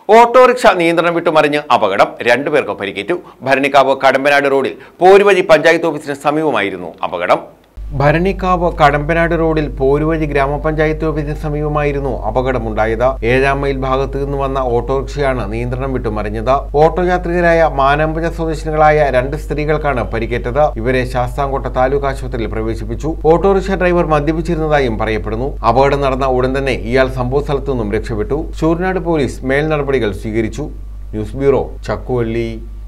autorickshaw നിയന്ത്രണം വിട്ടു മറിഞ്ഞ് അപകടം രണ്ടുപേർക്ക് പരിക്കേറ്റു ഭരണിക്കാവ് കടമ്പനാട് റോഡിൽ പോരുവഴി പഞ്ചായത്ത് ഓഫീസിന് സമീപമായിരുന്നു അപകടം ഭരണിക്കാവ് കടമ്പനാട് റോഡിൽ പോരുവഴി ഗ്രാമപഞ്ചായത്ത് ഓഫീസിന് സമീപമായിരുന്നു അപകടമുണ്ടായത് ഏഴാം മൈൽ ഭാഗത്തു നിന്ന് വന്ന ഓട്ടോറിക്ഷയാണ് നിയന്ത്രണം വിട്ടു മറിഞ്ഞത് ഓട്ടോ യാത്രികരായ മാനമ്പജ സ്വദേശികളായ രണ്ട് സ്ത്രീകൾക്കാണ് പരിക്കേറ്റത് ഇവരെ ശാസ്താംകോട്ട താലൂക്ക് ആശുപത്രിയിൽ പ്രവേശിപ്പിച്ചു ഓട്ടോറിക്ഷ ഡ്രൈവർ മദ്യപിച്ചിരുന്നതായും പറയപ്പെടുന്നു അപകടം നടന്ന ഉടൻ തന്നെ ഇയാൾ സംഭവ സ്ഥലത്തു നിന്നും രക്ഷപ്പെട്ടു ശൂർനാട് പോലീസ് മേൽ നടപടികൾ സ്വീകരിച്ചു ന്യൂസ് ബ്യൂറോ ചക്കുവള്ളി